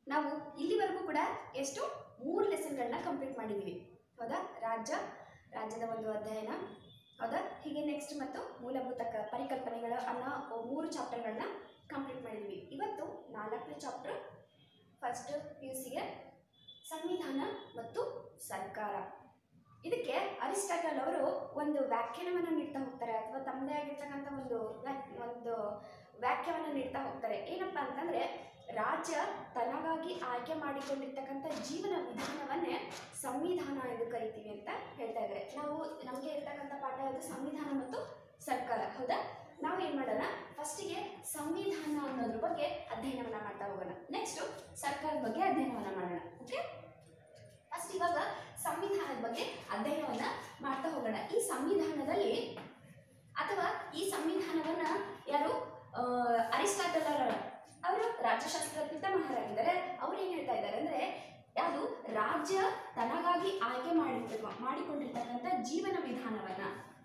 ನಾವು ಇಲ್ಲಿವರೆಗೂ ಕೂಡ ಎಷ್ಟು ಮೂರು ಲೆಸನ್ಗಳನ್ನ ಕಂಪ್ಲೀಟ್ ಮಾಡಿದ್ವಿ ಹೌದಾ ರಾಜ್ಯ ರಾಜ್ಯದ ಒಂದು ಅಧ್ಯಯನ ಹೌದಾ ಹೀಗೆ ನೆಕ್ಸ್ಟ್ ಮತ್ತು ಮೂಲಭೂತ ಕ ಪರಿಕಲ್ಪನೆಗಳ ಅನ್ನೋ ಮೂರು ಚಾಪ್ಟರ್ಗಳನ್ನ ಕಂಪ್ಲೀಟ್ ಮಾಡಿದ್ವಿ ಇವತ್ತು ನಾಲ್ಕನೇ ಚಾಪ್ಟರ್ ಫಸ್ಟ್ ಪಿ ಯು ಸಿಗೆ ಸಂವಿಧಾನ ಮತ್ತು ಸರ್ಕಾರ ಇದಕ್ಕೆ ಅರಿಸ್ಟಾಟಲ್ ಅವರು ಒಂದು ವ್ಯಾಖ್ಯಾನವನ್ನು ನೀಡ್ತಾ ಹೋಗ್ತಾರೆ ಅಥವಾ ತಮ್ಮದೇ ಆಗಿರ್ತಕ್ಕಂಥ ಒಂದು ವ್ಯಾಕ್- ಒಂದು ವ್ಯಾಖ್ಯಾನವನ್ನು ನೀಡ್ತಾ ಹೋಗ್ತಾರೆ ಏನಪ್ಪಾ ಅಂತಂದ್ರೆ ರಾಜ್ಯ ತನಗಾಗಿ ಆಯ್ಕೆ ಮಾಡಿಕೊಂಡಿರ್ತಕ್ಕಂಥ ಜೀವನ ವಿಧಾನವನ್ನೇ ಸಂವಿಧಾನ ಎಂದು ಕರಿತೀವಿ ಅಂತ ಹೇಳ್ತಾ ಇದ್ದಾರೆ ನಾವು ನಮಗೆ ಇರ್ತಕ್ಕಂಥ ಪಾಠ ಯಾವುದು ಸಂವಿಧಾನ ಮತ್ತು ಸರ್ಕಾರ ಹೌದಾ ನಾವು ಏನು ಮಾಡೋಣ ಫಸ್ಟಿಗೆ ಸಂವಿಧಾನ ಅನ್ನೋದ್ರ ಬಗ್ಗೆ ಅಧ್ಯಯನವನ್ನ ಮಾಡ್ತಾ ಹೋಗೋಣ ನೆಕ್ಸ್ಟ್ ಸರ್ಕಾರದ ಬಗ್ಗೆ ಅಧ್ಯಯನವನ್ನ ಮಾಡೋಣ ಓಕೆ ಫಸ್ಟ್ ಇವಾಗ ಸಂವಿಧಾನದ ಬಗ್ಗೆ ಅಧ್ಯಯನವನ್ನ ಮಾಡ್ತಾ ಹೋಗೋಣ ಈ ಸಂವಿಧಾನದಲ್ಲಿ ಅಥವಾ ಈ ಸಂವಿಧಾನವನ್ನ ಯಾರು ಆ, ಅರಿಸ್ಟಾಟಲ್ ಅವರು ರಾಜ್ಯಶಾಸ್ತ್ರ ಪಿತಾಮಹರಾಗಿದ್ದಾರೆ ಅವ್ರು ಏನ್ ಹೇಳ್ತಾ ಇದ್ದಾರೆ ಅಂದ್ರೆ ಯಾವುದು ರಾಜ್ಯ ತನಗಾಗಿ ಆಯ್ಕೆ ಮಾಡಿರ್ತಕ್ಕ ಮಾಡಿಕೊಂಡಿರ್ತಕ್ಕಂಥ ಜೀವನ ವಿಧಾನವನ್ನ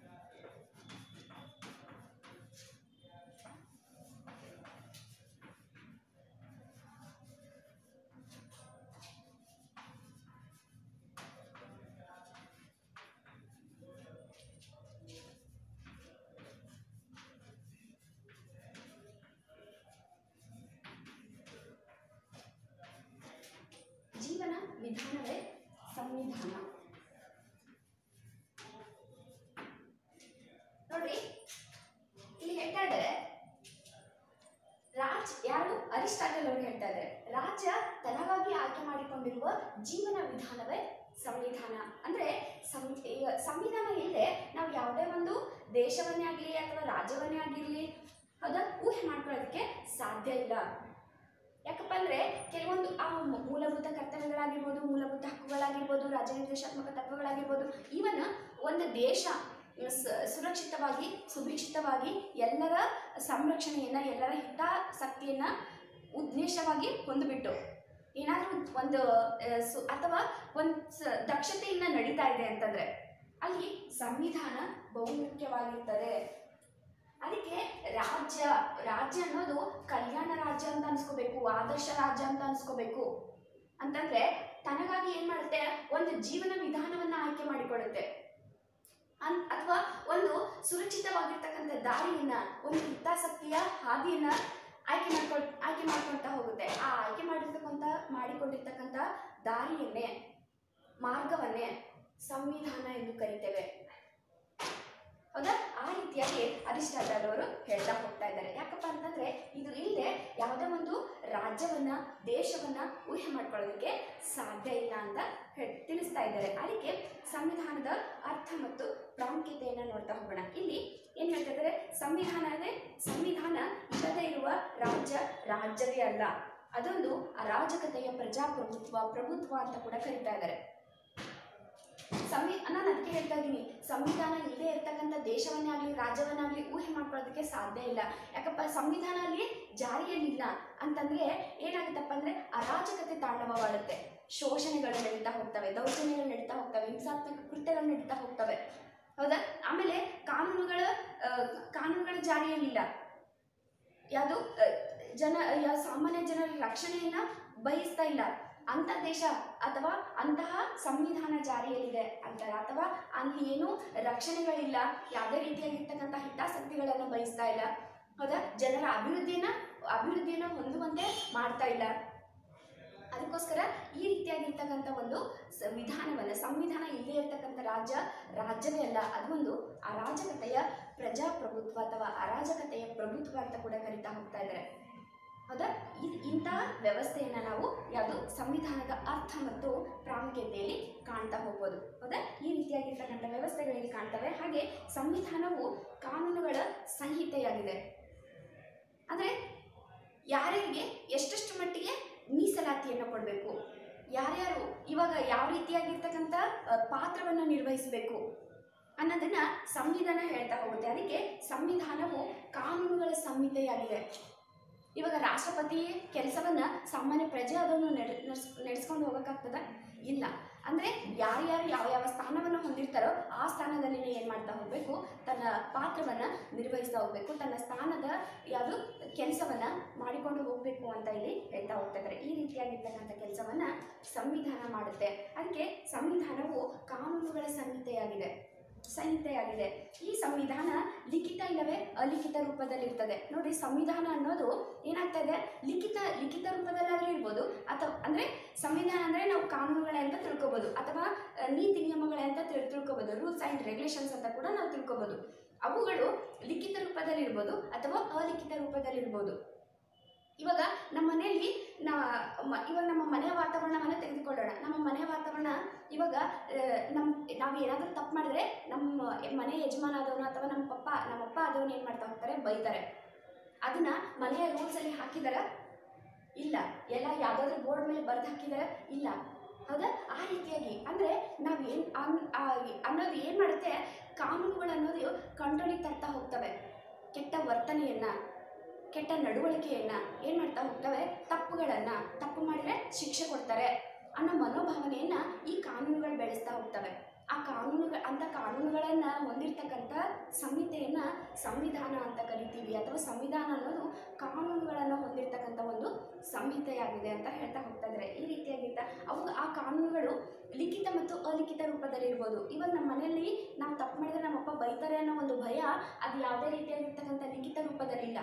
ಜೀವನ ವಿಧಾನವೇ ಸಂವಿಧಾನ ನೋಡ್ರಿ ಇಲ್ಲಿ ಹೇಳ್ತಾ ಇದ್ದಾರೆ ರಾಜ್ ಯಾರು ಅರಿಸ್ಟಾಟಲ್ ಅವರು ಹೇಳ್ತಾ ಇದ್ದಾರೆ ರಾಜ್ಯ ತನಗಾಗಿ ಆಯ್ಕೆ ಮಾಡಿಕೊಂಡಿರುವ ಜೀವನ ವಿಧಾನವೇ ಸಂವಿಧಾನ ಅಂದ್ರೆ ಸಂ- ಈಗ ಸಂವಿಧಾನ ಇಲ್ಲದೆ ನಾವು ಯಾವುದೇ ಒಂದು ದೇಶವನ್ನೇ ಆಗಲಿ ಅಥವಾ ರಾಜ್ಯವನ್ನೇ ಆಗಿರಲಿ ಹೌದಾ ಊಹೆ ಮಾಡ್ಕೊಳ್ಳೋದಕ್ಕೆ ಸಾಧ್ಯ ಇಲ್ಲ ಯಾಕಪ್ಪ ಅಂದ್ರೆ ಕೆಲವೊಂದು ಆ ಮೂ- ಮೂಲಭೂತ ಕರ್ತವ್ಯಗಳಾಗಿರ್ಬೋದು ಮೂಲಭೂತ ಹಕ್ಕುಗಳಾಗಿರ್ಬೋದು ರಾಜ್ಯ ನಿರ್ದೇಶಾತ್ಮಕ ತತ್ವಗಳಾಗಿರ್ಬೋದು ಇವನ್ ಒಂದು ದೇಶ ಸ- ಸುರಕ್ಷಿತವಾಗಿ ಸುಭಿಕ್ಷಿತವಾಗಿ ಎಲ್ಲರ ಸಂರಕ್ಷಣೆಯನ್ನ ಎಲ್ಲರ ಹಿತಾಸಕ್ತಿಯನ್ನ ಉದ್ದೇಶವಾಗಿ ಹೊಂದಿಬಿಟ್ಟು ಏನಾದರೂ ಒಂದು ಆ, ಸು- ಅಥವಾ ಒಂದು ಸ- ದಕ್ಷತೆಯಿಂದ ನಡೀತಾ ಇದೆ ಅಂತಂದ್ರೆ ಅಲ್ಲಿ ಸಂವಿಧಾನ ಬಹುಮುಖ್ಯವಾಗಿರ್ತದೆ ಅದಕ್ಕೆ ರಾಜ್ಯ ರಾಜ್ಯ ಅನ್ನೋದು ಕಲ್ಯಾಣ ರಾಜ್ಯ ಅಂತ ಅನ್ಸ್ಕೋಬೇಕು ಆದರ್ಶ ರಾಜ್ಯ ಅಂತ ಅನ್ಸ್ಕೋಬೇಕು ಅಂತಂದ್ರೆ ತನಗಾಗಿ ಏನ್ ಮಾಡುತ್ತೆ ಒಂದು ಜೀವನ ವಿಧಾನವನ್ನ ಆಯ್ಕೆ ಮಾಡಿಕೊಳ್ಳುತ್ತೆ ಅನ್- ಅಥವಾ ಒಂದು ಸುರಕ್ಷಿತವಾಗಿರ್ತಕ್ಕಂಥ ದಾರಿಯನ್ನ ಒಂದು ಹಿತಾಸಕ್ತಿಯ ಹಾದಿಯನ್ನ ಆಯ್ಕೆ ಮಾಡ್ಕೊಳ್ ಆಯ್ಕೆ ಮಾಡ್ಕೊಳ್ತಾ ಹೋಗುತ್ತೆ ಆ ಆಯ್ಕೆ ಮಾಡಿರ್ತಕ್ಕಂಥ ಮಾಡಿಕೊಂಡಿರ್ತಕ್ಕಂಥ ದಾರಿಯನ್ನೇ ಮಾರ್ಗವನ್ನೇ ಸಂವಿಧಾನ ಎಂದು ಕರಿತೇವೆ ಹೌದಾ ಆ ರೀತಿಯಾಗಿ ಅರಿಸ್ಟಾಟಲ್ ಅವರು ಹೇಳ್ತಾ ಹೋಗ್ತಾ ಇದ್ದಾರೆ ಯಾಕಪ್ಪ ಅಂತಂದ್ರೆ ಇದು ಇಲ್ಲದೆ ಯಾವುದೇ ಒಂದು ರಾಜ್ಯವನ್ನ ದೇಶವನ್ನ ಊಹೆ ಮಾಡ್ಕೊಳ್ಳೋದಕ್ಕೆ ಸಾಧ್ಯ ಇಲ್ಲ ಅಂತ ಹೇಳ್- ತಿಳಿಸ್ತಾ ಇದ್ದಾರೆ ಅದಕ್ಕೆ ಸಂವಿಧಾನದ ಅರ್ಥ ಮತ್ತು ಪ್ರಾಮುಖ್ಯತೆಯನ್ನು ನೋಡ್ತಾ ಹೋಗೋಣ ಇಲ್ಲಿ ಏನ್ ಹೇಳ್ತಾ ಇದ್ದಾರೆ ಸಂವಿಧಾನವೇ ಸಂವಿಧಾನ ಇಲ್ಲದೆ ಇರುವ ರಾಜ್ಯ ರಾಜ್ಯವೇ ಅಲ್ಲ ಅದೊಂದು ಅರಾಜಕತೆಯ ಪ್ರಜಾಪ್ರಭುತ್ವ ಪ್ರಭುತ್ವ ಅಂತ ಕೂಡ ಕರೀತಾ ಇದ್ದಾರೆ ಸಂವಿ ನಾನು ಅದಕ್ಕೆ ಹೇಳ್ತಾ ಇದ್ದೀನಿ ಸಂವಿಧಾನ ಇಲ್ಲದೆ ಇರ್ತಕ್ಕಂಥ ದೇಶವನ್ನೇ ಆಗಲಿ ರಾಜ್ಯವನ್ನಾಗಲಿ ಊಹೆ ಮಾಡ್ಕೊಳ್ಳೋದಕ್ಕೆ ಸಾಧ್ಯ ಇಲ್ಲ ಯಾಕಪ್ಪ ಸಂವಿಧಾನ ಅಲ್ಲಿ ಜಾರಿಯಲ್ಲಿಲ್ಲ ಅಂತಂದ್ರೆ ಏನಾಗುತ್ತಪ್ಪ ಅಂದ್ರೆ ಅರಾಜಕತೆ ತಾಂಡವವಾಡುತ್ತೆ ಶೋಷಣೆಗಳು ನಡೀತಾ ಹೋಗ್ತವೆ ದೌರ್ಜನ್ಯಗಳು ನಡೀತಾ ಹೋಗ್ತವೆ ಹಿಂಸಾತ್ಮಕ ಕೃತ್ಯಗಳು ನಡೀತಾ ಹೋಗ್ತವೆ ಹೌದಾ ಆಮೇಲೆ ಕಾನೂನುಗಳ ಆ, ಕಾನೂನುಗಳ ಜಾರಿಯಲ್ಲಿಲ್ಲ ಯಾವುದು ಜನ ಯಾ- ಸಾಮಾನ್ಯ ಜನರ ರಕ್ಷಣೆಯನ್ನ ಬಯಸ್ತಾ ಇಲ್ಲ ಅಂತ ದೇಶ ಅಥವಾ ಅಂತಹ ಸಂವಿಧಾನ ಜಾರಿಯಲ್ಲಿದೆ ಅಂತ ಅಥವಾ ಅಲ್ಲಿ ಏನು ರಕ್ಷಣೆಗಳಿಲ್ಲ ಯಾವುದೇ ರೀತಿಯಾಗಿರ್ತಕ್ಕಂಥ ಹಿತಾಸಕ್ತಿಗಳನ್ನು ಬಯಸ್ತಾ ಇಲ್ಲ ಹೌದಾ ಜನರ ಅಭಿವೃದ್ಧಿಯನ್ನ ಅಭಿವೃದ್ಧಿಯನ್ನ ಹೊಂದುವಂತೆ ಮಾಡ್ತಾ ಇಲ್ಲ ಅದಕ್ಕೋಸ್ಕರ ಈ ರೀತಿಯಾಗಿರ್ತಕ್ಕಂಥ ಒಂದು ಸ- ವಿಧಾನವನ್ನ ಸಂವಿಧಾನ ಇಲ್ಲದೆ ಇರ್ತಕ್ಕಂಥ ರಾಜ್ಯ ರಾಜ್ಯವೇ ಅಲ್ಲ ಅದೊಂದು ಅರಾಜಕತೆಯ ಪ್ರಜಾಪ್ರಭುತ್ವ ಅಥವಾ ಅರಾಜಕತೆಯ ಪ್ರಭುತ್ವ ಅಂತ ಕೂಡ ಕರಿತಾ ಹೋಗ್ತಾ ಇದ್ದಾರೆ ಹೌದಾ ಇ- ಇಂತಹ ವ್ಯವಸ್ಥೆಯನ್ನ ನಾವು ಯಾವುದು ಸಂವಿಧಾನದ ಅರ್ಥ ಮತ್ತು ಪ್ರಾಮುಖ್ಯತೆಯಲ್ಲಿ ಕಾಣ್ತಾ ಹೋಗ್ಬೋದು ಹೌದಾ ಈ ರೀತಿಯಾಗಿರ್ತಕ್ಕಂಥ ವ್ಯವಸ್ಥೆಗಳಲ್ಲಿ ಕಾಣ್ತವೆ ಹಾಗೆ ಸಂವಿಧಾನವು ಕಾನೂನುಗಳ ಸಂಹಿತೆಯಾಗಿದೆ ಅಂದರೆ ಯಾರ್ಯಾರಿಗೆ ಎಷ್ಟೆಷ್ಟು ಮಟ್ಟಿಗೆ ಮೀಸಲಾತಿಯನ್ನು ಕೊಡಬೇಕು ಯಾರ್ಯಾರು ಇವಾಗ ಯಾವ ರೀತಿಯಾಗಿರ್ತಕ್ಕಂಥ ಅ, ಪಾತ್ರವನ್ನು ನಿರ್ವಹಿಸಬೇಕು ಅನ್ನೋದನ್ನ ಸಂವಿಧಾನ ಹೇಳ್ತಾ ಹೋಗುತ್ತೆ ಅದಕ್ಕೆ ಸಂವಿಧಾನವು ಕಾನೂನುಗಳ ಸಂಹಿತೆಯಾಗಿದೆ ಇವಾಗ ರಾಷ್ಟ್ರಪತಿ ಕೆಲಸವನ್ನ ಸಾಮಾನ್ಯ ಪ್ರಜೆ ಅದನ್ನು ನಡೆ ನಡೆಸ್ಕೊಂಡು ಹೋಗೋಕ್ಕಾಗ್ತದ ಇಲ್ಲ ಅಂದರೆ ಯಾರ್ಯಾರು ಯಾವ ಯಾವ ಸ್ಥಾನವನ್ನು ಹೊಂದಿರ್ತಾರೋ ಆ ಸ್ಥಾನದಲ್ಲಿ ಏನು ಮಾಡ್ತಾ ಹೋಗಬೇಕು ತನ್ನ ಪಾತ್ರವನ್ನು ನಿರ್ವಹಿಸ್ತಾ ಹೋಗಬೇಕು ತನ್ನ ಸ್ಥಾನದ ಯಾವುದು ಕೆಲಸವನ್ನು ಮಾಡಿಕೊಂಡು ಹೋಗಬೇಕು ಅಂತ ಇಲ್ಲಿ ಹೇಳ್ತಾ ಹೋಗ್ತಾ ಇದ್ದಾರೆ ಈ ರೀತಿಯಾಗಿರ್ತಕ್ಕಂಥ ಕೆಲಸವನ್ನು ಸಂವಿಧಾನ ಮಾಡುತ್ತೆ ಅದಕ್ಕೆ ಸಂವಿಧಾನವು ಕಾನೂನುಗಳ ಸಂಹಿತೆಯಾಗಿದೆ ಸಂಹಿತೆಯಾಗಿದೆ ಈ ಸಂವಿಧಾನ ಲಿಖಿತ ಇಲ್ಲವೇ ಅಲಿಖಿತ ರೂಪದಲ್ಲಿರ್ತದೆ ನೋಡಿ ಸಂವಿಧಾನ ಅನ್ನೋದು ಏನಾಗ್ತಾ ಇದೆ ಲಿಖಿತ ಲಿಖಿತ ರೂಪದಲ್ಲಾದ್ರೂ ಇರ್ಬೋದು ಅಥವಾ ಅಂದರೆ ಸಂವಿಧಾನ ಅಂದರೆ ನಾವು ಕಾನೂನುಗಳೇ ಅಂತ ತಿಳ್ಕೊಬೋದು ಅಥವಾ ಅಹ್, ನೀತಿ ನಿಯಮಗಳೇ ಅಂತ ತಿಳ್ ತಿಳ್ಕೊಬೋದು ರೂಲ್ಸ್ ಆ್ಯಂಡ್ ರೆಗ್ಯುಲೇಷನ್ಸ್ ಅಂತ ಕೂಡ ನಾವು ತಿಳ್ಕೊಬೋದು ಅವುಗಳು ಲಿಖಿತ ರೂಪದಲ್ಲಿರ್ಬೋದು ಅಥವಾ ಅಲಿಖಿತ ರೂಪದಲ್ಲಿರ್ಬೋದು ಇವಾಗ ನಮ್ಮ ಮನೆಯಲ್ಲಿ ನಾ ಮ- ಇವಾಗ ನಮ್ಮ ಮನೆಯ ವಾತಾವರಣವನ್ನು ತೆಗೆದುಕೊಳ್ಳೋಣ ನಮ್ಮ ಮನೆಯ ವಾತಾವರಣ ಇವಾಗ ನಮ್ಮ ನಾವು ಏನಾದರೂ ತಪ್ಪು ಮಾಡಿದ್ರೆ ನಮ್ಮ ಮನೆ ಯಜಮಾನ ಆದವನು ಅಥವಾ ನಮ್ಮ ಪಪ್ಪ ನಮ್ಮಪ್ಪ ಆದವನು ಏನು ಮಾಡ್ತಾ ಹೋಗ್ತಾರೆ ಬೈತಾರೆ ಅದನ್ನ ಮನೆಯ ರೂಲ್ಸಲ್ಲಿ ಹಾಕಿದಾರ ಇಲ್ಲ ಎಲ್ಲ ಯಾವುದಾದ್ರೂ ಬೋರ್ಡ್ ಮೇಲೆ ಬರೆದು ಹಾಕಿದಾರ ಇಲ್ಲ ಹೌದಾ ಆ ರೀತಿಯಾಗಿ ಅಂದರೆ ನಾವು ಏನು ಅನ್ನೋದು ಏನು ಮಾಡುತ್ತೆ ಕಾನೂನುಗಳು ಅನ್ನೋದು ಕಂಟ್ರೋಲಿಗೆ ತರ್ತಾ ಹೋಗ್ತವೆ ಕೆಟ್ಟ ವರ್ತನೆಯನ್ನ ಕೆಟ್ಟ ನಡವಳಿಕೆಯನ್ನ ಏನು ಮಾಡ್ತಾ ಹೋಗ್ತವೆ ತಪ್ಪುಗಳನ್ನ ತಪ್ಪು ಮಾಡಿದ್ರೆ ಶಿಕ್ಷೆ ಕೊಡ್ತಾರೆ ಅನ್ನೋ ಮನೋಭಾವನೆಯನ್ನ ಈ ಕಾನೂನುಗಳು ಬೆಳೆಸ್ತಾ ಹೋಗ್ತವೆ ಆ ಕಾನೂನುಗಳ ಅಂತ ಕಾನೂನುಗಳನ್ನ ಹೊಂದಿರತಕ್ಕಂಥ ಸಂಹಿತೆಯನ್ನ ಸಂವಿಧಾನ ಅಂತ ಕರಿತೀವಿ ಅಥವಾ ಸಂವಿಧಾನ ಅನ್ನೋದು ಕಾನೂನುಗಳನ್ನು ಹೊಂದಿರತಕ್ಕಂಥ ಒಂದು ಸಂಹಿತೆಯಾಗಿದೆ ಅಂತ ಹೇಳ್ತಾ ಹೋಗ್ತಾ ಇದ್ದಾರೆ ಈ ರೀತಿಯಾಗಿರ್ತ ಅವು ಆ ಕಾನೂನುಗಳು ಲಿಖಿತ ಮತ್ತು ಅಲಿಖಿತ ರೂಪದಲ್ಲಿರ್ಬೋದು ಇವಾಗ ನಮ್ಮ ಮನೆಯಲ್ಲಿ ನಾವು ತಪ್ಪು ಮಾಡಿದ್ರೆ ನಮ್ಮಪ್ಪ ಬೈತಾರೆ ಅನ್ನೋ ಒಂದು ಭಯ ಅದು ಯಾವುದೇ ರೀತಿಯಾಗಿರ್ತಕ್ಕಂಥ ಲಿಖಿತ ರೂಪದಲ್ಲಿಲ್ಲ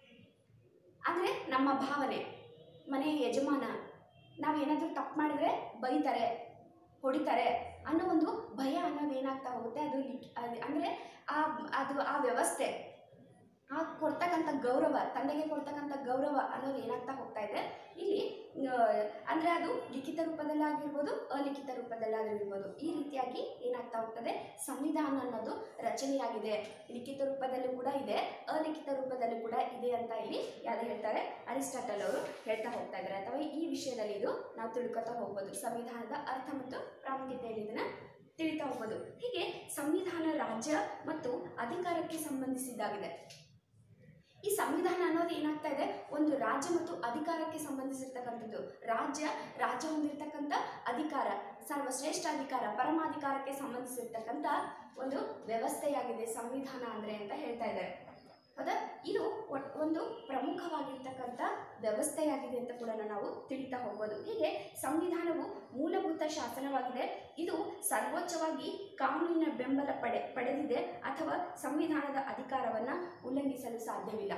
ಅಂದರೆ ನಮ್ಮ ಭಾವನೆ ಮನೆಯ ಯಜಮಾನ ನಾವೇನಾದರೂ ತಪ್ಪು ಮಾಡಿದ್ರೆ ಬೈತಾರೆ ಹೊಡಿತಾರೆ ಅನ್ನೋ ಒಂದು ಭಯ ಅನ್ನೋದು ಏನಾಗ್ತಾ ಹೋಗುತ್ತೆ ಅದು ಲಿಖಿ ಅದು ಅಂದರೆ ಆ ಅದು ಆ ವ್ಯವಸ್ಥೆ ಆ ಕೊಡ್ತಕ್ಕಂಥ ಗೌರವ ತಂದೆಗೆ ಕೊಡ್ತಕ್ಕಂಥ ಗೌರವ ಅನ್ನೋದು ಏನಾಗ್ತಾ ಹೋಗ್ತಾ ಇದೆ ಇಲ್ಲಿ ಆ, ಅಂದ್ರೆ ಅದು ಲಿಖಿತ ರೂಪದಲ್ಲಾಗಿರ್ಬೋದು ಅಲಿಖಿತ ರೂಪದಲ್ಲಾಗಿರ್ಬೋದು ಈ ರೀತಿಯಾಗಿ ಏನಾಗ್ತಾ ಹೋಗ್ತದೆ ಸಂವಿಧಾನ ಅನ್ನೋದು ರಚನೆಯಾಗಿದೆ ಲಿಖಿತ ರೂಪದಲ್ಲೂ ಕೂಡ ಇದೆ ಅಲಿಖಿತ ರೂಪದಲ್ಲೂ ಕೂಡ ಇದೆ ಅಂತ ಇಲ್ಲಿ ಯಾರು ಹೇಳ್ತಾರೆ ಅರಿಸ್ಟಾಟಲ್ ಅವರು ಹೇಳ್ತಾ ಹೋಗ್ತಾ ಇದ್ದಾರೆ ಅಥವಾ ಈ ವಿಷಯದಲ್ಲಿ ಇದು ನಾವು ತಿಳ್ಕೊತಾ ಹೋಗ್ಬೋದು ಸಂವಿಧಾನದ ಅರ್ಥ ಮತ್ತು ಪ್ರಾಮುಖ್ಯತೆಯಲ್ಲಿ ಇದನ್ನ ತಿಳಿತಾ ಹೋಗ್ಬೋದು ಹೀಗೆ ಸಂವಿಧಾನ ರಾಜ್ಯ ಮತ್ತು ಅಧಿಕಾರಕ್ಕೆ ಸಂಬಂಧಿಸಿದ್ದಾಗಿದೆ ಈ ಸಂವಿಧಾನ ಅನ್ನೋದು ಏನಾಗ್ತಾ ಇದೆ ಒಂದು ರಾಜ್ಯ ಮತ್ತು ಅಧಿಕಾರಕ್ಕೆ ಸಂಬಂಧಿಸಿರ್ತಕ್ಕಂಥದ್ದು ರಾಜ್ಯ ರಾಜ್ಯ ಹೊಂದಿರತಕ್ಕಂಥ ಅಧಿಕಾರ ಸರ್ವಶ್ರೇಷ್ಠ ಅಧಿಕಾರ ಪರಮಾಧಿಕಾರಕ್ಕೆ ಸಂಬಂಧಿಸಿರ್ತಕ್ಕಂಥ ಒಂದು ವ್ಯವಸ್ಥೆಯಾಗಿದೆ ಸಂವಿಧಾನ ಅಂದ್ರೆ ಅಂತ ಹೇಳ್ತಾ ಇದ್ದಾರೆ ಹೌದಾ ಇದು ಒಟ್- ಒಂದು ಪ್ರಮುಖವಾಗಿರ್ತಕ್ಕಂಥ ವ್ಯವಸ್ಥೆಯಾಗಿದೆ ಅಂತ ಕೂಡ ನಾವು ತಿಳಿತಾ ಹೋಗ್ಬೋದು ಹೀಗೆ ಸಂವಿಧಾನವು ಮೂಲಭೂತ ಶಾಸನವಾಗಿದೆ ಇದು ಸರ್ವೋಚ್ಚವಾಗಿ ಕಾನೂನಿನ ಬೆಂಬಲ ಪಡೆ ಪಡೆದಿದೆ ಅಥವಾ ಸಂವಿಧಾನದ ಅಧಿಕಾರವನ್ನು ಉಲ್ಲಂಘಿಸಲು ಸಾಧ್ಯವಿಲ್ಲ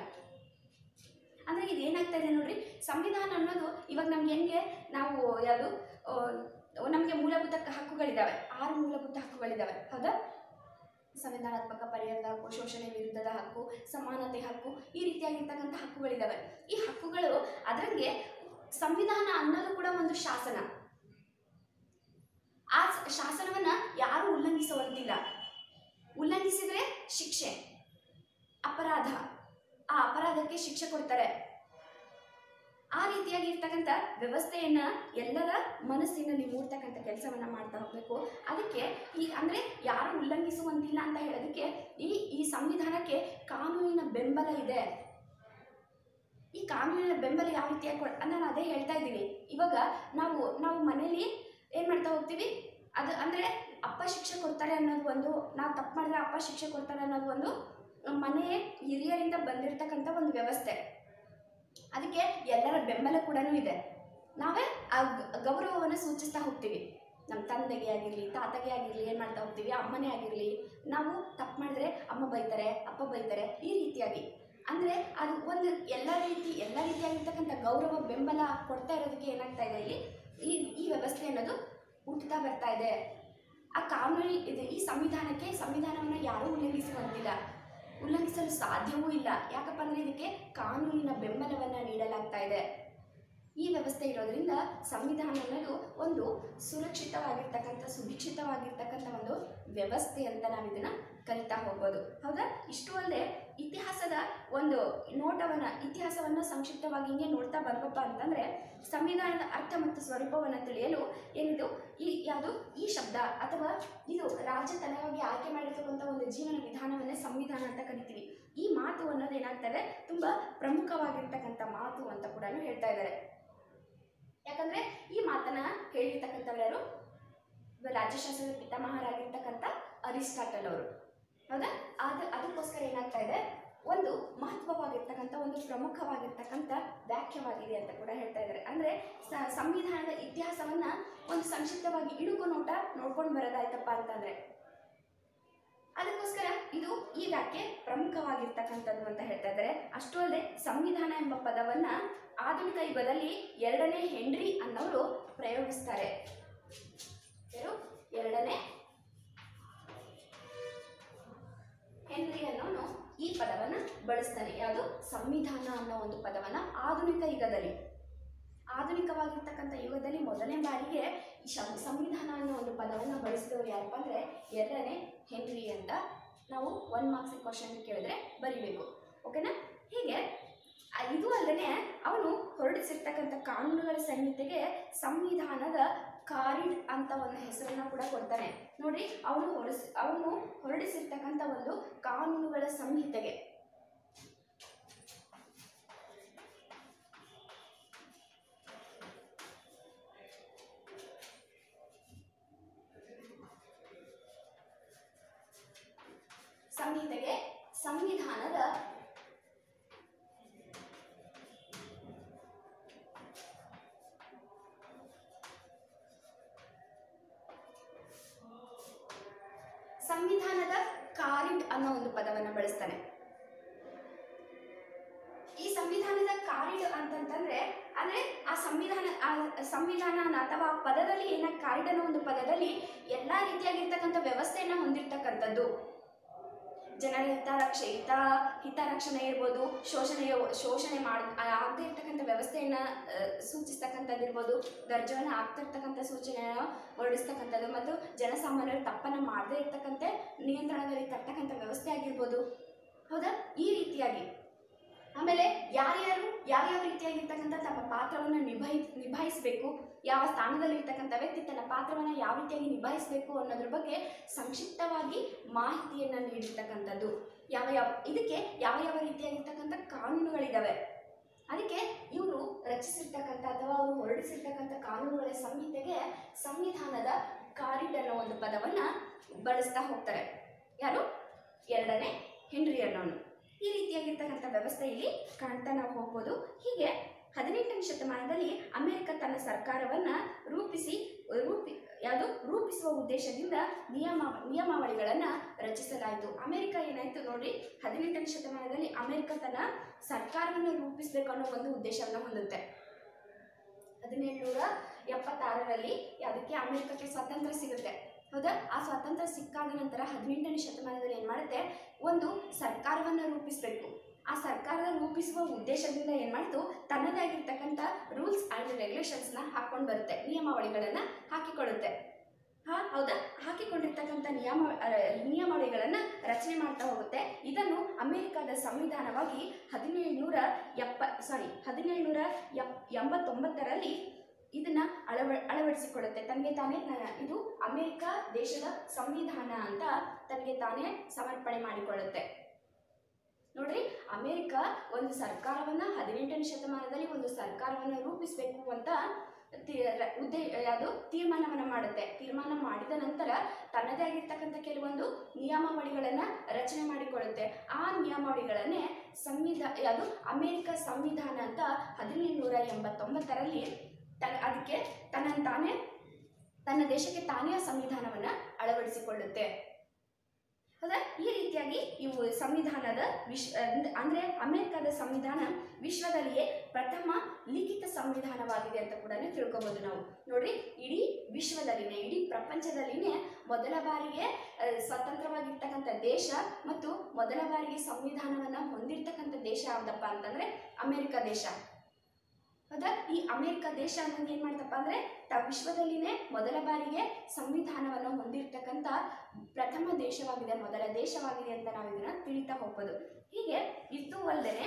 ಅಂದರೆ ಇದು ಏನಾಗ್ತಾ ಇದೆ ನೋಡ್ರಿ ಸಂವಿಧಾನ ಅನ್ನೋದು ಇವಾಗ ನಮ್ಗೆ ಹೆಂಗೆ ನಾವು ಯಾವುದು ನಮಗೆ ಮೂಲಭೂತ ಕ- ಹಕ್ಕುಗಳಿದ್ದಾವೆ ಆರು ಮೂಲಭೂತ ಹಕ್ಕುಗಳಿದ್ದಾವೆ ಹೌದಾ ಸಂವಿಧಾನಾತ್ಮಕ ಪರಿಹಾರದ ಹಕ್ಕು ಶೋಷಣೆ ವಿರುದ್ಧದ ಹಕ್ಕು ಸಮಾನತೆ ಹಕ್ಕು ಈ ರೀತಿಯಾಗಿರ್ತಕ್ಕಂಥ ಹಕ್ಕುಗಳಿದ್ದಾವೆ ಈ ಹಕ್ಕುಗಳು ಅದರಂಗೆ ಸಂವಿಧಾನ ಅನ್ನೋದು ಕೂಡ ಒಂದು ಶಾಸನ ಆ ಸ- ಶಾಸನವನ್ನ ಯಾರು ಉಲ್ಲಂಘಿಸುವಂತಿಲ್ಲ ಉಲ್ಲಂಘಿಸಿದ್ರೆ ಶಿಕ್ಷೆ ಅಪರಾಧ ಆ ಅಪರಾಧಕ್ಕೆ ಶಿಕ್ಷೆ ಕೊಡ್ತಾರೆ ಆ ರೀತಿಯಾಗಿ ಇರ್ತಕ್ಕಂಥ ವ್ಯವಸ್ಥೆಯನ್ನ ಎಲ್ಲರ ಮನಸ್ಸಿನಲ್ಲಿ ಮೂಡ್ತಕ್ಕಂಥ ಕೆಲಸವನ್ನ ಮಾಡ್ತಾ ಹೋಗ್ಬೇಕು ಅದಕ್ಕೆ ಈ ಅಂದ್ರೆ ಯಾರು ಉಲ್ಲಂಘಿಸುವಂತಿಲ್ಲ ಅಂತ ಹೇಳೋದಕ್ಕೆ ಈ ಈ ಸಂವಿಧಾನಕ್ಕೆ ಕಾನೂನಿನ ಬೆಂಬಲ ಇದೆ ಈ ಕಾನೂನಿನ ಬೆಂಬಲ ಯಾವ ರೀತಿಯಾಗಿ ಕೊಡ್ ನಾನು ಅದೇ ಹೇಳ್ತಾ ಇದ್ದೀನಿ ಇವಾಗ ನಾವು ನಾವು ಮನೇಲಿ ಏನು ಮಾಡ್ತಾ ಹೋಗ್ತೀವಿ ಅದು ಅಂದರೆ ಅಪ್ಪ ಶಿಕ್ಷೆ ಕೊಡ್ತಾರೆ ಅನ್ನೋದು ಒಂದು ನಾವು ತಪ್ಪು ಮಾಡಿದ್ರೆ ಅಪ್ಪ ಶಿಕ್ಷೆ ಕೊಡ್ತಾರೆ ಅನ್ನೋದು ಒಂದು ಮನೆ ಹಿರಿಯರಿಂದ ಬಂದಿರತಕ್ಕಂಥ ಒಂದು ವ್ಯವಸ್ಥೆ ಅದಕ್ಕೆ ಎಲ್ಲರ ಬೆಂಬಲ ಕೂಡ ಇದೆ ನಾವೇ ಆ ಗ- ಗೌರವವನ್ನು ಸೂಚಿಸ್ತಾ ಹೋಗ್ತೀವಿ ನಮ್ಮ ತಂದೆಗೆ ಆಗಿರಲಿ ತಾತಗೆ ಆಗಿರಲಿ ಏನು ಮಾಡ್ತಾ ಹೋಗ್ತೀವಿ ಅಮ್ಮನೇ ಆಗಿರಲಿ ನಾವು ತಪ್ಪು ಮಾಡಿದ್ರೆ ಅಮ್ಮ ಬೈತಾರೆ ಅಪ್ಪ ಬೈತಾರೆ ಈ ರೀತಿಯಾಗಿ ಅಂದರೆ ಅದು ಒಂದು ಎಲ್ಲ ರೀತಿ ಎಲ್ಲ ರೀತಿಯಾಗಿರ್ತಕ್ಕಂಥ ಗೌರವ ಬೆಂಬಲ ಕೊಡ್ತಾ ಇರೋದಕ್ಕೆ ಏನಾಗ್ತಾ ಇದೆ ಇಲ್ಲಿ ಈ ಈ ವ್ಯವಸ್ಥೆ ಅನ್ನೋದು ಹುಟ್ಟುತ್ತಾ ಬರ್ತಾ ಇದೆ ಆ ಕಾನೂನು ಇದೆ ಈ ಸಂವಿಧಾನಕ್ಕೆ ಸಂವಿಧಾನವನ್ನು ಯಾರೂ ಉಲ್ಲಂಘಿಸುವಂತಿಲ್ಲ ಉಲ್ಲಂಘಿಸಲು ಸಾಧ್ಯವೂ ಇಲ್ಲ ಯಾಕಪ್ಪ ಅಂದರೆ ಇದಕ್ಕೆ ಕಾನೂನಿನ ಬೆಂಬಲವನ್ನು ನೀಡಲಾಗ್ತಾ ಇದೆ ಈ ವ್ಯವಸ್ಥೆ ಇರೋದ್ರಿಂದ ಸಂವಿಧಾನ ಅನ್ನೋದು ಒಂದು ಸುರಕ್ಷಿತವಾಗಿರ್ತಕ್ಕಂಥ ಸುಭಿಕ್ಷಿತವಾಗಿರ್ತಕ್ಕಂಥ ಒಂದು ವ್ಯವಸ್ಥೆ ಅಂತ ನಾವು ಇದನ್ನ ಕಲಿತಾ ಹೋಗ್ಬೋದು ಹೌದಾ ಇಷ್ಟು ಅಲ್ಲದೆ ಇತಿಹಾಸದ ಒಂದು ನೋಟವನ್ನು ಇತಿಹಾಸವನ್ನು ಸಂಕ್ಷಿಪ್ತವಾಗಿ ಹಿಂಗೆ ನೋಡ್ತಾ ಬಂದಪ್ಪ ಅಂತಂದರೆ ಸಂವಿಧಾನದ ಅರ್ಥ ಮತ್ತು ಸ್ವರೂಪವನ್ನು ತಿಳಿಯಲು ಏನಿದು ಈ ಯಾವುದು ಈ ಶಬ್ದ ಅಥವಾ ಇದು ರಾಜ್ಯ ತನವಾಗಿ ಆಯ್ಕೆ ಮಾಡಿರ್ತಕ್ಕಂಥ ಒಂದು ಜೀವನ ವಿಧಾನವನ್ನೇ ಸಂವಿಧಾನ ಅಂತ ಕರಿತೀವಿ ಈ ಮಾತು ಅನ್ನೋದು ಏನಾಗ್ತದೆ ತುಂಬ ಪ್ರಮುಖವಾಗಿರ್ತಕ್ಕಂಥ ಮಾತು ಅಂತ ಕೂಡ ಹೇಳ್ತಾ ಇದ್ದಾರೆ ಯಾಕಂದ್ರೆ ಈ ಮಾತನ್ನ ಹೇಳಿರ್ತಕ್ಕಂಥವ್ರು ಯಾರು ರಾಜ್ಯಶಾಸ್ತ್ರದ ಪಿತಾಮಹರಾಗಿರ್ತಕ್ಕಂಥ ಅರಿಸ್ಟಾಟಲ್ ಅವರು ಹೌದಾ ಅದ ಅದಕ್ಕೋಸ್ಕರ ಏನಾಗ್ತಾ ಇದೆ ಒಂದು ಮಹತ್ವವಾಗಿರ್ತಕ್ಕಂಥ ಒಂದು ಪ್ರಮುಖವಾಗಿರ್ತಕ್ಕಂಥ ವ್ಯಾಖ್ಯವಾಗಿದೆ ಅಂತ ಕೂಡ ಹೇಳ್ತಾ ಇದ್ದಾರೆ ಅಂದ್ರೆ ಸ- ಸಂವಿಧಾನದ ಇತಿಹಾಸವನ್ನ ಒಂದು ಸಂಕ್ಷಿಪ್ತವಾಗಿ ಇಡುಕು ನೋಟ ನೋಡ್ಕೊಂಡು ಬರೋದಾಯ್ತಪ್ಪ ಅಂತಂದ್ರೆ ಅದಕ್ಕೋಸ್ಕರ ಇದು ಈ ವ್ಯಾಖ್ಯೆ ಪ್ರಮುಖವಾಗಿರ್ತಕ್ಕಂಥದ್ದು ಅಂತ ಹೇಳ್ತಾ ಇದ್ದಾರೆ ಅಷ್ಟೂ ಅಲ್ಲದೆ ಸಂವಿಧಾನ ಎಂಬ ಪದವನ್ನ ಆಧುನಿಕ ಯುಗದಲ್ಲಿ ಎರಡನೇ ಹೆನ್ರಿ ಅನ್ನೋರು ಪ್ರಯೋಗಿಸ್ತಾರೆ ಯಾರು ಎರಡನೇ ಹೆನ್ರಿ ಅನ್ನೋನು ಈ ಪದವನ್ನ ಬಳಸ್ತಾನೆ ಯಾವುದು ಸಂವಿಧಾನ ಅನ್ನೋ ಒಂದು ಪದವನ್ನ ಆಧುನಿಕ ಯುಗದಲ್ಲಿ ಆಧುನಿಕವಾಗಿರ್ತಕ್ಕಂಥ ಯುಗದಲ್ಲಿ ಮೊದಲನೇ ಬಾರಿಗೆ ಈ ಶಂ- ಸಂವಿಧಾನ ಅನ್ನೋ ಒಂದು ಪದವನ್ನು ಬಳಸಿದವರು ಯಾರಪ್ಪ ಅಂದರೆ ಎರಡನೇ ಹೆನ್ರಿ ಅಂತ ನಾವು ಒನ್ ಮಾರ್ಕ್ಸ್ ಕ್ವಶನ್ ಕೇಳಿದ್ರೆ ಬರಿಬೇಕು ಓಕೆನಾ ಹೀಗೆ ಆ, ಇದು ಅಲ್ಲದೆ ಅವನು ಹೊರಡಿಸಿರ್ತಕ್ಕಂಥ ಕಾನೂನುಗಳ ಸಂಹಿತೆಗೆ ಸಂವಿಧಾನದ ಕಾರಿಡ್ ಅಂತ ಒಂದು ಹೆಸರನ್ನ ಕೂಡ ಕೊಡ್ತಾನೆ ನೋಡಿ ಅವನು ಹೊರಡಿಸಿ ಅವನು ಹೊರಡಿಸಿರ್ತಕ್ಕಂಥ ಒಂದು ಕಾನೂನುಗಳ ಸಂಹಿತೆಗೆ ಸಂಹಿತೆಗೆ ಸಂವಿಧಾನದ ಸಂವಿಧಾನದ ಕಾರಿಡ್ ಅನ್ನೋ ಒಂದು ಪದವನ್ನು ಬಳಸ್ತಾನೆ ಈ ಸಂವಿಧಾನದ ಕಾರಿಡ್ ಅಂತಂತಂದ್ರೆ ಅಂದ್ರೆ ಆ ಸಂವಿಧಾನ ಆ ಸಂವಿಧಾನ ಅನ್ನ ಅಥವಾ ಆ ಪದದಲ್ಲಿ ಏನ ಕಾರಿಡ್ ಅನ್ನೋ ಒಂದು ಪದದಲ್ಲಿ ಎಲ್ಲಾ ರೀತಿಯಾಗಿರ್ತಕ್ಕಂಥ ವ್ಯವಸ್ಥೆಯನ್ನ ಹೊಂದಿರ್ತಕ್ಕಂಥದ್ದು ಜನರ ಹಿತರಕ್ಷೆ ಹಿತ ಹಿತರಕ್ಷಣೆ ಇರ್ಬೋದು ಶೋಷಣೆ ಶೋಷಣೆ ಮಾಡ್ ಆಗದೇ ಇರ್ತಕ್ಕಂಥ ವ್ಯವಸ್ಥೆಯನ್ನ ಆ, ಸೂಚಿಸ್ತಕ್ಕಂಥದ್ದಿರ್ಬೋದು ದರ್ಜವನ್ನು ಆಗ್ತಿರ್ತಕ್ಕಂಥ ಸೂಚನೆಯನ್ನು ಹೊರಡಿಸ್ತಕ್ಕಂಥದ್ದು ಮತ್ತು ಜನಸಾಮಾನ್ಯರು ತಪ್ಪನ್ನು ಮಾಡದೇ ಇರ್ತಕ್ಕಂಥ ನಿಯಂತ್ರಣದಲ್ಲಿ ತರ್ತಕ್ಕಂಥ ವ್ಯವಸ್ಥೆ ಆಗಿರ್ಬೋದು ಹೌದಾ ಈ ರೀತಿಯಾಗಿ ಆಮೇಲೆ ಯಾರ್ಯಾರು ಯಾವ್ಯಾವ ರೀತಿಯಾಗಿರ್ತಕ್ಕಂಥ ತಮ್ಮ ಪಾತ್ರವನ್ನು ನಿಭಾಯಿ ನಿಭಾಯಿಸಬೇಕು ಯಾವ ಸ್ಥಾನದಲ್ಲಿ ಇರ್ತಕ್ಕಂಥ ವ್ಯಕ್ತಿ ತನ್ನ ಪಾತ್ರವನ್ನು ಯಾವ ರೀತಿಯಾಗಿ ನಿಭಾಯಿಸಬೇಕು ಅನ್ನೋದ್ರ ಬಗ್ಗೆ ಸಂಕ್ಷಿಪ್ತವಾಗಿ ಮಾಹಿತಿಯನ್ನು ನೀಡಿರ್ತಕ್ಕಂಥದ್ದು ಯಾವ ಯಾವ ಇದಕ್ಕೆ ಯಾವ ಯಾವ ರೀತಿಯಾಗಿರ್ತಕ್ಕಂಥ ಕಾನೂನುಗಳಿದ್ದಾವೆ ಅದಕ್ಕೆ ಇವರು ರಚಿಸಿರ್ತಕ್ಕಂಥ ಅಥವಾ ಅವರು ಹೊರಡಿಸಿರ್ತಕ್ಕಂಥ ಕಾನೂನುಗಳ ಸಂಹಿತೆಗೆ ಸಂವಿಧಾನದ ಕಾರಿಡ್ ಅನ್ನೋ ಒಂದು ಪದವನ್ನು ಬಳಸ್ತಾ ಹೋಗ್ತಾರೆ ಯಾರು ಎರಡನೇ ಹೆನ್ರಿ ಅನ್ನೋನು ಈ ರೀತಿಯಾಗಿರ್ತಕ್ಕಂಥ ವ್ಯವಸ್ಥೆ ಇಲ್ಲಿ ಕಾಣ್ತಾ ನಾವು ಹೋಗ್ಬೋದು ಹೀಗೆ ಹದಿನೆಂಟನೇ ಶತಮಾನದಲ್ಲಿ ಅಮೆರಿಕ ತನ್ನ ಸರ್ಕಾರವನ್ನ ರೂಪಿಸಿ ರೂಪಿ ಯಾವುದು ರೂಪಿಸುವ ಉದ್ದೇಶದಿಂದ ನಿಯಮ ನಿಯಮಾವಳಿಗಳನ್ನು ರಚಿಸಲಾಯಿತು ಅಮೆರಿಕ ಏನಾಯ್ತು ನೋಡಿ ಹದಿನೆಂಟನೇ ಶತಮಾನದಲ್ಲಿ ಅಮೆರಿಕ ತನ್ನ ಸರ್ಕಾರವನ್ನು ರೂಪಿಸಬೇಕು ಅನ್ನೋ ಒಂದು ಉದ್ದೇಶವನ್ನು ಹೊಂದುತ್ತೆ ಹದಿನೇಳುನೂರ ಎಪ್ಪತ್ತಾರರಲ್ಲಿ ಅದಕ್ಕೆ ಅಮೆರಿಕಕ್ಕೆ ಸ್ವಾತಂತ್ರ್ಯ ಸಿಗುತ್ತೆ ಹೌದಾ ಆ ಸ್ವಾತಂತ್ರ್ಯ ಸಿಕ್ಕಾದ ನಂತರ ಹದಿನೆಂಟನೇ ಶತಮಾನದಲ್ಲಿ ಏನು ಮಾಡುತ್ತೆ ಒಂದು ಸರ್ಕಾರವನ್ನು ರೂಪಿಸಬೇಕು ಆ ಸರ್ಕಾರದ ರೂಪಿಸುವ ಉದ್ದೇಶದಿಂದ ಏನು ಮಾಡ್ತು ತನ್ನದೇ ಆಗಿರ್ತಕ್ಕಂಥ ರೂಲ್ಸ್ ಆ್ಯಂಡ್ ರೆಗ್ಯುಲೇಷನ್ಸ್ನ ಹಾಕೊಂಡು ಬರುತ್ತೆ ನಿಯಮಾವಳಿಗಳನ್ನು ಹಾಕಿಕೊಳ್ಳುತ್ತೆ ಹಾ ಹೌದಾ ಹಾಕಿಕೊಂಡಿರ್ತಕ್ಕಂಥ ನಿಯಮ ಆ, ನಿಯಮಾವಳಿಗಳನ್ನು ರಚನೆ ಮಾಡ್ತಾ ಹೋಗುತ್ತೆ ಇದನ್ನು ಅಮೆರಿಕದ ಸಂವಿಧಾನವಾಗಿ ಹದಿನೇಳುನೂರ ಎಪ್ಪ ಸಾರಿ ಹದಿನೇಳುನೂರ ಎಪ್ ಎಂಬತ್ತೊಂಬತ್ತರಲ್ಲಿ ಇದನ್ನ ಅಳವ ಅಳವಡಿಸಿಕೊಳ್ಳುತ್ತೆ ತನಗೆ ತಾನೇ ನ- ಇದು ಅಮೆರಿಕ ದೇಶದ ಸಂವಿಧಾನ ಅಂತ ತನಗೆ ತಾನೇ ಸಮರ್ಪಣೆ ಮಾಡಿಕೊಳ್ಳುತ್ತೆ ನೋಡ್ರಿ ಅಮೆರಿಕ ಒಂದು ಸರ್ಕಾರವನ್ನ ಹದಿನೆಂಟನೇ ಶತಮಾನದಲ್ಲಿ ಒಂದು ಸರ್ಕಾರವನ್ನ ರೂಪಿಸಬೇಕು ಅಂತ ತಿ- ರ- ಉದ್ದೇ ಯಾವುದು ತೀರ್ಮಾನವನ್ನ ಮಾಡುತ್ತೆ ತೀರ್ಮಾನ ಮಾಡಿದ ನಂತರ ತನ್ನದೇ ಆಗಿರ್ತಕ್ಕಂಥ ಕೆಲವೊಂದು ನಿಯಮಾವಳಿಗಳನ್ನ ರಚನೆ ಮಾಡಿಕೊಳ್ಳುತ್ತೆ ಆ ನಿಯಮಾವಳಿಗಳನ್ನೇ ಸಂವಿಧಾ ಯಾವುದು ಅಮೆರಿಕ ಸಂವಿಧಾನ ಅಂತ ಹದಿನೇಳುನೂರ ಎಂಬತ್ತೊಂಬತ್ತರಲ್ಲಿ ತನ್ನ ಅದಕ್ಕೆ ತನ್ನ ತಾನೇ ತನ್ನ ದೇಶಕ್ಕೆ ತಾನೇ ಆ ಸಂವಿಧಾನವನ್ನ ಅಳವಡಿಸಿಕೊಳ್ಳುತ್ತೆ ಹೌದಾ ಈ ರೀತಿಯಾಗಿ ಇವು ಸಂವಿಧಾನದ ವಿಶ್ ಅಂದ್- ಅಂದ್ರೆ ಅಮೆರಿಕದ ಸಂವಿಧಾನ ವಿಶ್ವದಲ್ಲಿಯೇ ಪ್ರಥಮ ಲಿಖಿತ ಸಂವಿಧಾನವಾಗಿದೆ ಅಂತ ಕೂಡ ತಿಳ್ಕೊಬೋದು ನಾವು ನೋಡ್ರಿ ಇಡೀ ವಿಶ್ವದಲ್ಲಿನೇ ಇಡೀ ಪ್ರಪಂಚದಲ್ಲಿನೇ ಮೊದಲ ಬಾರಿಗೆ ಆ, ಸ್ವತಂತ್ರವಾಗಿರ್ತಕ್ಕಂಥ ದೇಶ ಮತ್ತು ಮೊದಲ ಬಾರಿಗೆ ಸಂವಿಧಾನವನ್ನ ಹೊಂದಿರ್ತಕ್ಕಂಥ ದೇಶ ಯಾವ್ದಪ್ಪ ಅಂತಂದ್ರೆ ಅಮೆರಿಕ ದೇಶ ಹೌದಾ ಈ ಅಮೆರಿಕ ದೇಶ ಅನ್ನೋದು ಏನ್ ಮಾಡ್ತಪ್ಪ ಅಂದ್ರೆ ತ ವಿಶ್ವದಲ್ಲಿನೇ ಮೊದಲ ಬಾರಿಗೆ ಸಂವಿಧಾನವನ್ನು ಹೊಂದಿರತಕ್ಕಂಥ ಪ್ರಥಮ ದೇಶವಾಗಿದೆ ಮೊದಲ ದೇಶವಾಗಿದೆ ಅಂತ ನಾವು ಇದನ್ನ ತಿಳಿತಾ ಹೋಗ್ಬೋದು ಹೀಗೆ ಇದು ಅಲ್ಲದೆ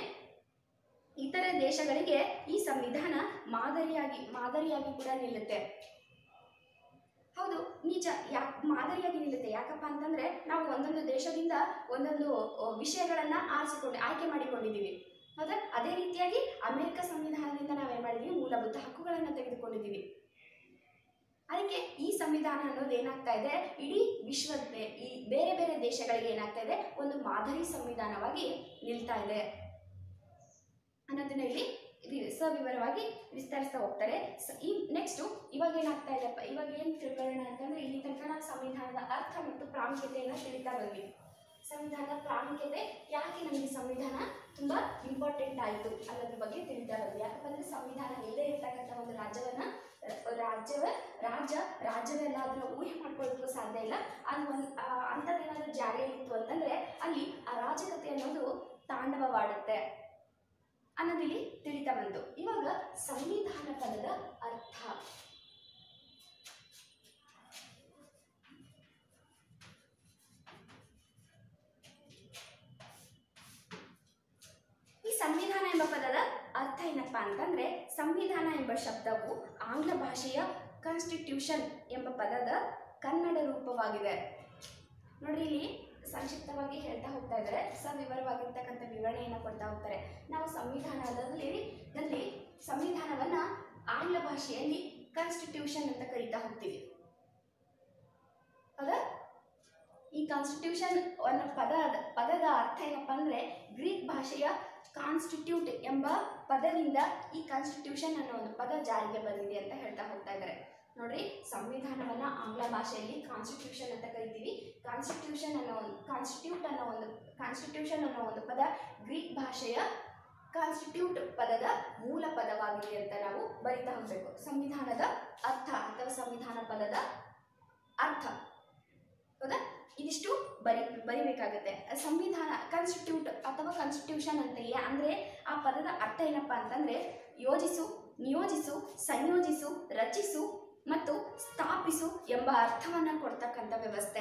ಇತರ ದೇಶಗಳಿಗೆ ಈ ಸಂವಿಧಾನ ಮಾದರಿಯಾಗಿ ಮಾದರಿಯಾಗಿ ಕೂಡ ನಿಲ್ಲುತ್ತೆ ಹೌದು ನಿಜ ಯಾಕೆ ಮಾದರಿಯಾಗಿ ನಿಲ್ಲುತ್ತೆ ಯಾಕಪ್ಪ ಅಂತಂದ್ರೆ ನಾವು ಒಂದೊಂದು ದೇಶದಿಂದ ಒಂದೊಂದು ಅ, ವಿಷಯಗಳನ್ನ ಆರಿಸಿಕೊಂಡು ಆಯ್ಕೆ ಮಾಡಿಕೊಂಡಿದ್ದೀವಿ ಹೌದಾ ಅದೇ ರೀತಿಯಾಗಿ ಅಮೆರಿಕ ಸಂವಿಧಾನದಿಂದ ನಾವೇನ್ ಮಾಡಿದೀವಿ ಮೂಲಭೂತ ಹಕ್ಕುಗಳನ್ನು ತೆಗೆದುಕೊಂಡಿದ್ದೀವಿ ಅದಕ್ಕೆ ಈ ಸಂವಿಧಾನ ಅನ್ನೋದು ಏನಾಗ್ತಾ ಇದೆ ಇಡೀ ವಿಶ್ವದ ಬೇ- ಈ ಬೇರೆ ಬೇರೆ ದೇಶಗಳಿಗೆ ಏನಾಗ್ತಾ ಇದೆ ಒಂದು ಮಾದರಿ ಸಂವಿಧಾನವಾಗಿ ನಿಲ್ತಾ ಇದೆ ಅನ್ನೋದನ್ನ ಇಲ್ಲಿ ವಿ- ಸವಿವರವಾಗಿ ವಿಸ್ತರಿಸ್ತಾ ಹೋಗ್ತಾರೆ ಸ- ಈ ನೆಕ್ಸ್ಟು ಇವಾಗ ಏನಾಗ್ತಾ ಇದೆಪ್ಪ ಇವಾಗ ಏನು ತಿಳ್ಕೊಳ್ಳೋಣ ಅಂತಂದ್ರೆ ಇಲ್ಲಿ ತನಕ ನಾವು ಸಂವಿಧಾನದ ಅರ್ಥ ಮತ್ತು ಪ್ರಾಮುಖ್ಯತೆಯನ್ನು ತಿಳಿತಾ ಬಂದ್ವಿ ಸಂವಿಧಾನದ ಪ್ರಾಮುಖ್ಯತೆ ಯಾಕೆ ನಮಗೆ ಸಂವಿಧಾನ ತುಂಬಾ ಇಂಪಾರ್ಟೆಂಟ್ ಆಯಿತು ಅನ್ನೋದ್ರ ಬಗ್ಗೆ ತಿಳಿತಾ ಬಂದ್ವಿ ಯಾಕಪ್ಪ ಅಂದ್ರೆ ಸಂವಿಧಾನ ಇಲ್ಲದೆ ಇರ್ತಕ್ಕಂಥ ಒಂದು ರಾಜ್ಯವನ್ನ ಅಹ್, ರಾಜ್ಯವೇ ರಾಜ್ಯ ರಾಜ್ಯವೇ ಅದನ್ನ ಊಹೆ ಮಾಡ್ಕೊಳ್ಳೋದಕ್ಕೂ ಸಾಧ್ಯ ಇಲ್ಲ ಅದು ಒಂದು ಅಂಥದ್ದೇನಾದ್ರೂ ಜಾರಿಯಲ್ಲಿತ್ತು ಅಂತಂದ್ರೆ ಅಲ್ಲಿ ಅರಾಜಕತೆ ಅನ್ನೋದು ತಾಂಡವವಾಡುತ್ತೆ ಅನ್ನೋದಿಲ್ಲಿ ತಿಳಿತಾ ಬಂತು ಇವಾಗ ಸಂವಿಧಾನ ಪದದ ಅರ್ಥ ಈ ಸಂವಿಧಾನ ಎಂಬ ಪದದ ಅರ್ಥ ಏನಪ್ಪಾ ಅಂತಂದ್ರೆ ಸಂವಿಧಾನ ಎಂಬ ಶಬ್ದವು ಆಂಗ್ಲ ಭಾಷೆಯ ಕಾನ್ಸ್ಟಿಟ್ಯೂಷನ್ ಎಂಬ ಪದದ ಕನ್ನಡ ರೂಪವಾಗಿದೆ ನೋಡ್ರಿ ಇಲ್ಲಿ ಸಂಕ್ಷಿಪ್ತವಾಗಿ ಹೇಳ್ತಾ ಹೋಗ್ತಾ ಇದ್ದಾರೆ ಸವಿವರವಾಗಿರ್ತಕ್ಕಂಥ ವಿವರಣೆಯನ್ನು ಕೊಡ್ತಾ ಹೋಗ್ತಾರೆ ನಾವು ಸಂವಿಧಾನದಲ್ಲಿ ದಲ್ಲಿ ಸಂವಿಧಾನವನ್ನ ಆಂಗ್ಲ ಭಾಷೆಯಲ್ಲಿ ಕಾನ್ಸ್ಟಿಟ್ಯೂಷನ್ ಅಂತ ಕರಿತಾ ಹೋಗ್ತೀವಿ ಹೌದಾ ಈ ಕಾನ್ಸ್ಟಿಟ್ಯೂಷನ್ ಅನ್ನೋ ಪದ ಪದದ ಅರ್ಥ ಏನಪ್ಪ ಅಂದ್ರೆ ಗ್ರೀಕ್ ಭಾಷೆಯ ಕಾನ್ಸ್ಟಿಟ್ಯೂಟ್ ಎಂಬ ಪದದಿಂದ ಈ ಕಾನ್ಸ್ಟಿಟ್ಯೂಷನ್ ಅನ್ನೋ ಒಂದು ಪದ ಜಾರಿಗೆ ಬಂದಿದೆ ಅಂತ ಹೇಳ್ತಾ ಹೋಗ್ತಾ ಇದ್ದಾರೆ ನೋಡ್ರಿ ಸಂವಿಧಾನವನ್ನ ಆಂಗ್ಲ ಭಾಷೆಯಲ್ಲಿ ಕಾನ್ಸ್ಟಿಟ್ಯೂಷನ್ ಅಂತ ಕರಿತೀವಿ ಕಾನ್ಸ್ಟಿಟ್ಯೂಷನ್ ಅನ್ನೋ ಒಂದು ಕಾನ್ಸ್ಟಿಟ್ಯೂಟ್ ಅನ್ನೋ ಒಂದು ಕಾನ್ಸ್ಟಿಟ್ಯೂಷನ್ ಅನ್ನೋ ಒಂದು ಪದ ಗ್ರೀಕ್ ಭಾಷೆಯ ಕಾನ್ಸ್ಟಿಟ್ಯೂಟ್ ಪದದ ಮೂಲ ಪದವಾಗಿದೆ ಅಂತ ನಾವು ಬರಿತಾ ಹೋಗ್ಬೇಕು ಸಂವಿಧಾನದ ಅರ್ಥ ಅಥವಾ ಸಂವಿಧಾನ ಪದದ ಅರ್ಥ ಹೌದಾ ಇದಿಷ್ಟು ಬರಿ ಬರಿಬೇಕಾಗುತ್ತೆ ಸಂವಿಧಾನ ಕಾನ್ಸ್ಟಿಟ್ಯೂಟ್ ಅಥವಾ ಕಾನ್ಸ್ಟಿಟ್ಯೂಷನ್ ಅಂತ ಯಾ- ಅಂದ್ರೆ ಆ ಪದದ ಅರ್ಥ ಏನಪ್ಪ ಅಂತಂದ್ರೆ ಯೋಜಿಸು ನಿಯೋಜಿಸು ಸಂಯೋಜಿಸು ರಚಿಸು ಮತ್ತು ಸ್ಥಾಪಿಸು ಎಂಬ ಅರ್ಥವನ್ನ ಕೊಡ್ತಕ್ಕಂಥ ವ್ಯವಸ್ಥೆ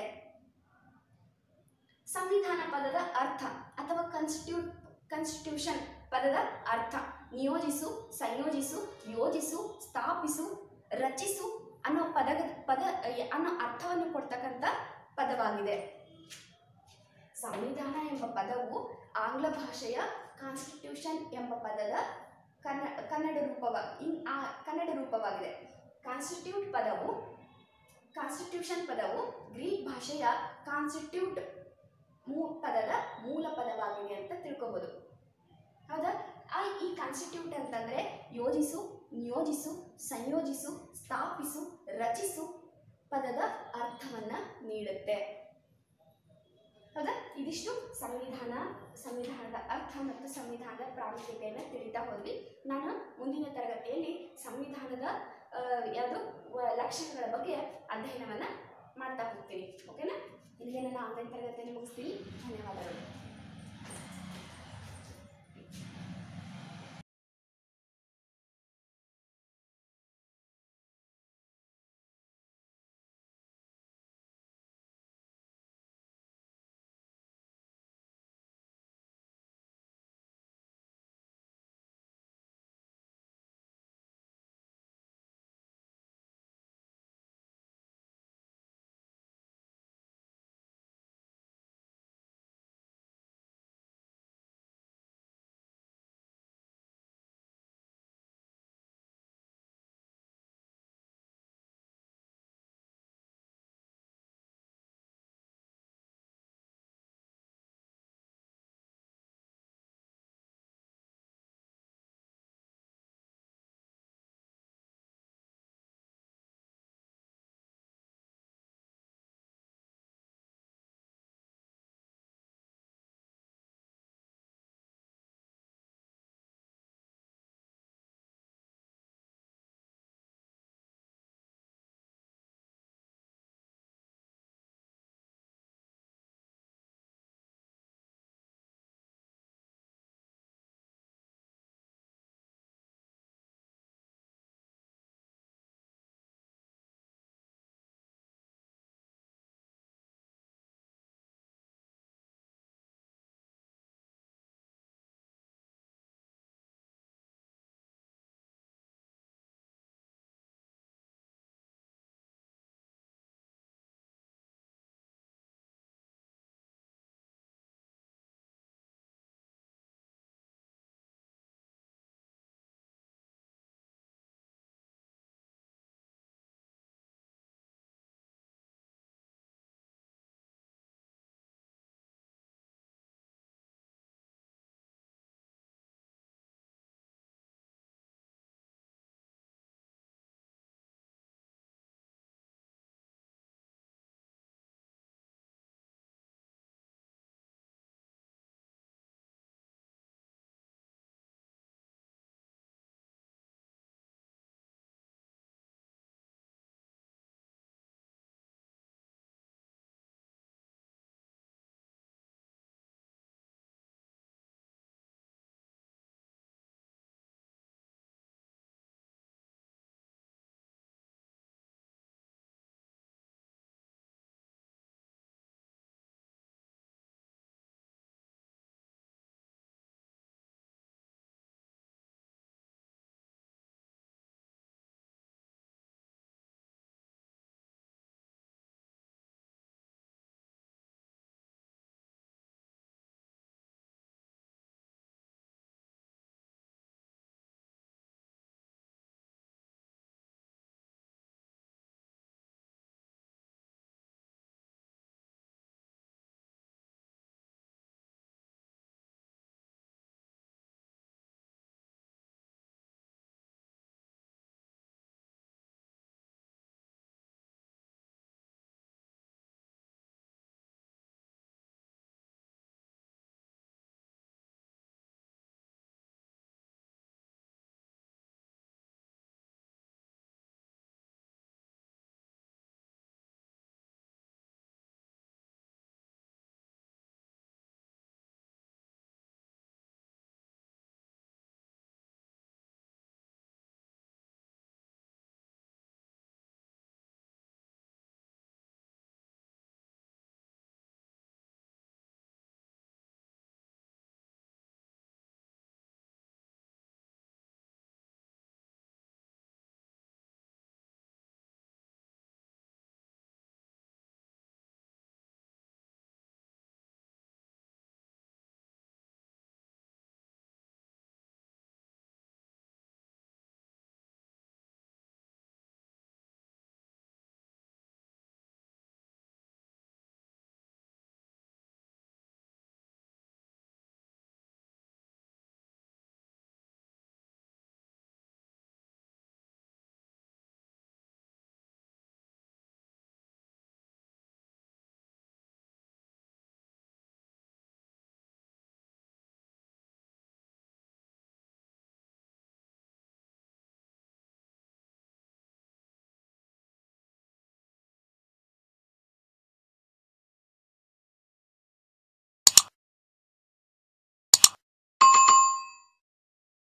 ಸಂವಿಧಾನ ಪದದ ಅರ್ಥ ಅಥವಾ ಕಾನ್ಸ್ಟಿಟ್ಯೂಟ್ ಕಾನ್ಸ್ಟಿಟ್ಯೂಷನ್ ಪದದ ಅರ್ಥ ನಿಯೋಜಿಸು ಸಂಯೋಜಿಸು ಯೋಜಿಸು ಸ್ಥಾಪಿಸು ರಚಿಸು ಅನ್ನೋ ಪದ ಪದ ಅನ್ನೋ ಅರ್ಥವನ್ನು ಕೊಡ್ತಕ್ಕಂಥ ಪದವಾಗಿದೆ ಸಂವಿಧಾನ ಎಂಬ ಪದವು ಆಂಗ್ಲ ಭಾಷೆಯ ಕಾನ್ಸ್ಟಿಟ್ಯೂಷನ್ ಎಂಬ ಪದದ ಕನ್ನ ಕನ್ನಡ ರೂಪವ ಇನ್ ಆ ಕನ್ನಡ ರೂಪವಾಗಿದೆ ಕಾನ್ಸ್ಟಿಟ್ಯೂಟ್ ಪದವು ಕಾನ್ಸ್ಟಿಟ್ಯೂಷನ್ ಪದವು ಗ್ರೀಕ್ ಭಾಷೆಯ ಕಾನ್ಸ್ಟಿಟ್ಯೂಟ್ ಮೂ ಪದದ ಮೂಲ ಪದವಾಗಿದೆ ಅಂತ ತಿಳ್ಕೊಬೋದು ಹೌದಾ ಆ ಈ ಕಾನ್ಸ್ಟಿಟ್ಯೂಟ್ ಅಂತಂದ್ರೆ ಯೋಜಿಸು ನಿಯೋಜಿಸು ಸಂಯೋಜಿಸು ಸ್ಥಾಪಿಸು ರಚಿಸು ಪದದ ಅರ್ಥವನ್ನ ನೀಡುತ್ತೆ ಹೌದಾ ಇದಿಷ್ಟು ಸಂವಿಧಾನ ಸಂವಿಧಾನದ ಅರ್ಥ ಮತ್ತು ಸಂವಿಧಾನದ ಪ್ರಾಮುಖ್ಯತೆಯನ್ನು ತಿಳಿತಾ ಹೋದ್ವಿ ನಾನು ಮುಂದಿನ ತರಗತಿಯಲ್ಲಿ ಸಂವಿಧಾನದ ಆ, ಯಾವುದು ವ- ಲಕ್ಷಣಗಳ ಬಗ್ಗೆ ಅಧ್ಯಯನವನ್ನು ಮಾಡ್ತಾ ಹೋಗ್ತೀನಿ ಓಕೆನಾ ಇಲ್ಲಿಗೆ ನನ್ನ ಆನ್ಲೈನ್ ತರಗತಿಯನ್ನು ಮುಗಿಸ್ತೀನಿ ಧನ್ಯವಾದಗಳು